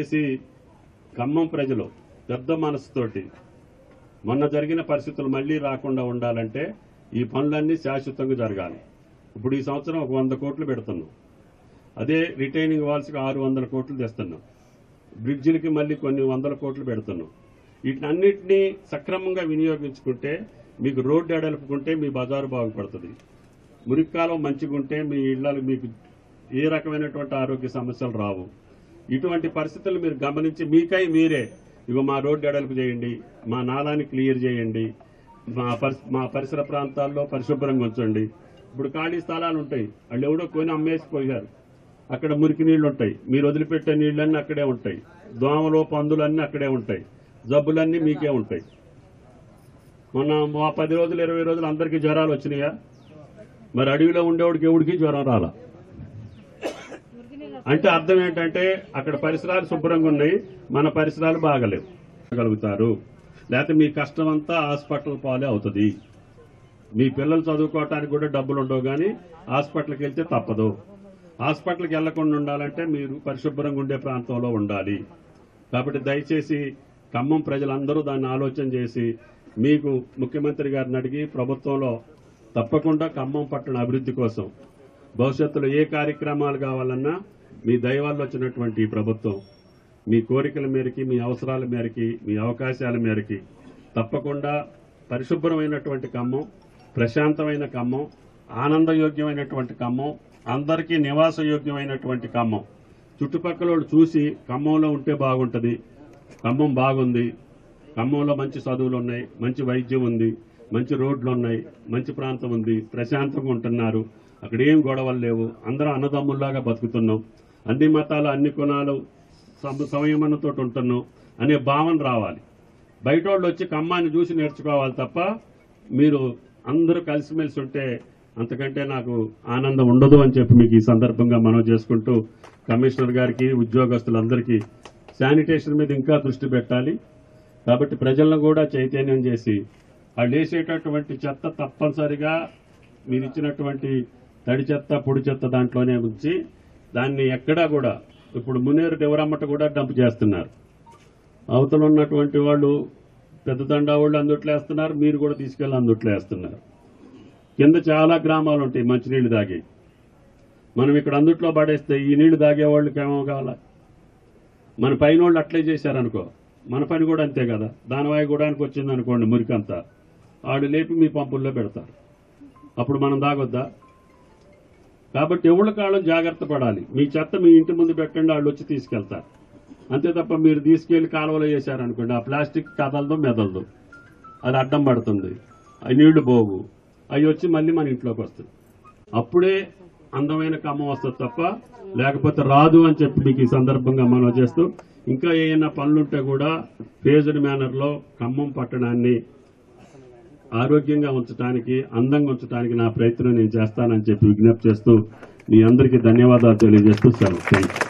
దయచేసి ఖమ్మం ప్రజలు పెద్ద మనసుతోటి మొన్న జరిగిన పరిస్థితులు మళ్ళీ రాకుండా ఉండాలంటే ఈ పనులన్నీ శాశ్వతంగా జరగాలి ఇప్పుడు ఈ సంవత్సరం ఒక వంద కోట్లు పెడుతున్నాం అదే రిటైనింగ్ వాల్స్కి ఆరు వందల కోట్లు తెస్తున్నాం బ్రిడ్జిలకి మళ్ళీ కొన్ని వందల కోట్లు పెడుతున్నాం వీటినన్నిటినీ సక్రమంగా వినియోగించుకుంటే మీకు రోడ్డు ఎడలుపుకుంటే మీ బజారు బాగుపడుతుంది మురిక్కాలం మంచిగా ఉంటే మీ ఇళ్లలో మీకు ఏ రకమైనటువంటి ఆరోగ్య సమస్యలు రావు ఇటువంటి పరిస్థితులు మీరు గమనించి మీకై మీరే ఇగో మా రోడ్డు ఎడల్పు చేయండి మా నాలాన్ని క్లియర్ చేయండి మా పరిస మా పరిసర ప్రాంతాల్లో పరిశుభ్రంగా ఉంచండి ఇప్పుడు ఖాళీ స్థలాలు ఉంటాయి వాళ్ళు ఎవడో కొని అమ్మేసిపోయారు అక్కడ మురికి నీళ్లు ఉంటాయి మీరు వదిలిపెట్టే నీళ్ళన్నీ అక్కడే ఉంటాయి దోమలు పందులన్నీ అక్కడే ఉంటాయి జబ్బులన్నీ మీకే ఉంటాయి మొన్న మా పది రోజులు ఇరవై రోజులు అందరికీ జ్వరాలు వచ్చినాయా మరి అడవిలో ఉండేవాడికి ఎవడికి జ్వరం రాలా అంటే అర్థం ఏంటంటే అక్కడ పరిసరాలు శుభ్రంగా ఉన్నాయి మన పరిసరాలు బాగలేవు గలుగుతారు లేకపోతే మీ కష్టం అంతా హాస్పిటల్ పాలే అవుతుంది మీ పిల్లలు చదువుకోవటానికి కూడా డబ్బులు ఉండవు కానీ హాస్పిటల్కి వెళ్తే తప్పదు హాస్పిటల్కి వెళ్లకుండా ఉండాలంటే మీరు పరిశుభ్రంగా ఉండే ప్రాంతంలో ఉండాలి కాబట్టి దయచేసి ఖమ్మం ప్రజలందరూ దాన్ని ఆలోచన చేసి మీకు ముఖ్యమంత్రి గారిని అడిగి ప్రభుత్వంలో తప్పకుండా ఖమ్మం పట్టణ అభివృద్ధి కోసం భవిష్యత్తులో ఏ కార్యక్రమాలు కావాలన్నా మీ దైవాల్లో వచ్చినటువంటి ఈ ప్రభుత్వం మీ కోరికల మేరకి మీ అవసరాల మేరకి మీ అవకాశాల మేరకి తప్పకుండా పరిశుభ్రమైనటువంటి ఖమ్మం ప్రశాంతమైన ఖమ్మం ఆనందయోగ్యమైనటువంటి ఖమ్మం అందరికీ నివాసయోగ్యమైనటువంటి ఖమ్మం చుట్టుపక్కల వాళ్ళు చూసి ఖమ్మంలో ఉంటే బాగుంటుంది ఖమ్మం బాగుంది ఖమ్మంలో మంచి చదువులు ఉన్నాయి మంచి వైద్యం ఉంది మంచి రోడ్లు ఉన్నాయి మంచి ప్రాంతం ఉంది ప్రశాంతంగా ఉంటున్నారు అక్కడ ఏం గొడవలు లేవు అందరం అన్నదమ్ముల్లాగా బతుకుతున్నాం అన్ని మతాలు అన్ని కులాలు సమ- సంయమనంతో ఉంటున్నాం అనే భావన రావాలి బయట వాళ్ళు వచ్చి ఖమ్మాన్ని చూసి నేర్చుకోవాలి తప్ప మీరు అందరూ కలిసిమెలిసి ఉంటే అంతకంటే నాకు ఆనందం ఉండదు అని చెప్పి మీకు ఈ సందర్భంగా మనం చేసుకుంటూ కమిషనర్ గారికి ఉద్యోగస్తులందరికీ శానిటేషన్ మీద ఇంకా దృష్టి పెట్టాలి కాబట్టి ప్రజలను కూడా చైతన్యం చేసి వాళ్ళు వేసేటటువంటి చెత్త తప్పనిసరిగా మీరు ఇచ్చినటువంటి తడి చెత్త పొడి చెత్త దాంట్లోనే ఉంచి దాన్ని ఎక్కడా కూడా ఇప్పుడు మునేరు దేవరమ్మట కూడా డంప్ చేస్తున్నారు అవతల ఉన్నటువంటి వాళ్ళు పెద్ద దండా వాళ్ళు అందుట్లో వేస్తున్నారు మీరు కూడా తీసుకెళ్ళి అందుట్లో వేస్తున్నారు కింద చాలా గ్రామాలు ఉంటాయి మంచినీళ్ళు తాగి మనం ఇక్కడ అందుట్లో పడేస్తే ఈ నీళ్లు తాగే వాళ్ళకి ఏమో కావాలా మన పైన వాళ్ళు అట్లే చేశారనుకో మన పని కూడా అంతే కదా దానివాయి గూడానికి వచ్చింది అనుకోండి మురికంతా ఆడు లేపి మీ పంపుల్లో పెడతారు అప్పుడు మనం దాగొద్దా కాబట్టి ఎవళ్ళ కాలం జాగ్రత్త పడాలి మీ చెత్త మీ ఇంటి ముందు పెట్టండి వాళ్ళు వచ్చి తీసుకెళ్తారు అంతే తప్ప మీరు తీసుకెళ్లి కాలువలో వేశారనుకోండి ఆ ప్లాస్టిక్ కదలదు మెదలదు అది అడ్డం పడుతుంది అవి నీళ్లు పోవు అవి వచ్చి మళ్ళీ మన ఇంట్లోకి వస్తుంది అప్పుడే అందమైన కమ్మ వస్తుంది తప్ప లేకపోతే రాదు అని చెప్పి మీకు ఈ సందర్భంగా మనం చేస్తూ ఇంకా ఏమైనా పనులుంటే కూడా ఫేజ్డ్ మేనర్లో ఖమ్మం పట్టణాన్ని ఆరోగ్యంగా ఉంచడానికి అందంగా ఉంచడానికి నా ప్రయత్నం నేను చేస్తానని చెప్పి విజ్ఞప్తి చేస్తూ మీ అందరికీ ధన్యవాదాలు తెలియజేస్తూ సెలవు థ్యాంక్ యూ